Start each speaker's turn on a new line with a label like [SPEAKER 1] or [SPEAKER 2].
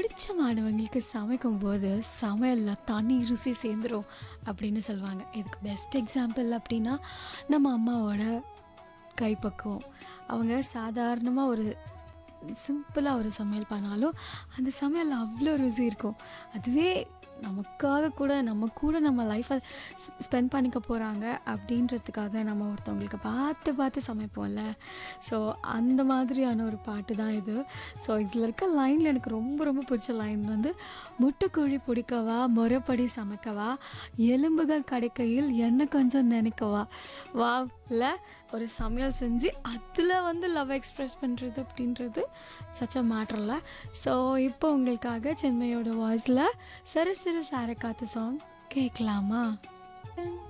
[SPEAKER 1] பிடிச்சமானவங்களுக்கு சமைக்கும்போது சமையலில் தனி ருசி சேர்ந்துரும் அப்படின்னு சொல்லுவாங்க இதுக்கு பெஸ்ட் எக்ஸாம்பிள் அப்படின்னா நம்ம அம்மாவோட கைப்பக்குவம் அவங்க சாதாரணமாக ஒரு சிம்பிளாக ஒரு சமையல் பண்ணாலும் அந்த சமையல் அவ்வளோ ருசி இருக்கும் அதுவே நமக்காக கூட நம்ம கூட நம்ம லைஃப்பை ஸ்பெண்ட் பண்ணிக்க போகிறாங்க அப்படின்றதுக்காக நம்ம ஒருத்தவங்களுக்கு பார்த்து பார்த்து சமைப்போம்ல ஸோ அந்த மாதிரியான ஒரு பாட்டு தான் இது ஸோ இதில் இருக்க லைனில் எனக்கு ரொம்ப ரொம்ப பிடிச்ச லைன் வந்து முட்டைக்கோழி பிடிக்கவா முறைப்படி சமைக்கவா எலும்புகள் கிடைக்கையில் என்ன கொஞ்சம் நினைக்கவா வாவில் ஒரு சமையல் செஞ்சு அதில் வந்து லவ் எக்ஸ்ப்ரெஸ் பண்ணுறது அப்படின்றது சச்ச மேட்டரில் ஸோ இப்போ உங்களுக்காக சென்னையோட வாய்ஸில் சிறு சிறு சாரை காத்து சாங் கேட்கலாமா